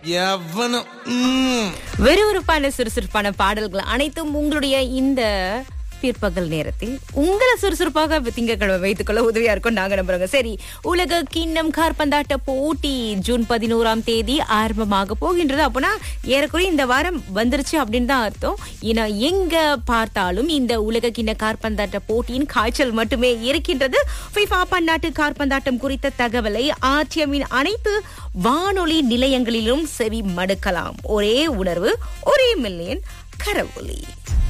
எவனும் ம். வெறுவிறுப்பான சுறுசுறுப்பான பாடல்கள் அனைத்தும் உங்களுடைய இந்த பிற்பகல் நேரத்தில் உங்களை சுறுசுறுப்பாக திங்கட்கிழமை வைத்துக் கொள்ள உதவியா இருக்கும் நாங்க நம்புறோங்க சரி உலக கிண்ணம் கார்பந்தாட்ட போட்டி ஜூன் பதினோராம் தேதி ஆரம்பமாக போகின்றது அப்போனா ஏறக்குறைய இந்த வாரம் வந்துருச்சு அப்படின்னு தான் அர்த்தம் ஏன்னா எங்க பார்த்தாலும் இந்த உலக கிண்ண கார்பந்தாட்ட போட்டியின் காய்ச்சல் மட்டுமே இருக்கின்றது FIFA பன்னாட்டு கார்பந்தாட்டம் குறித்த தகவலை ஆர்டிஎம்மின் அனைத்து வானொலி நிலையங்களிலும் செவி மடுக்கலாம் ஒரே உணர்வு ஒரே மில்லியன் கரவொலி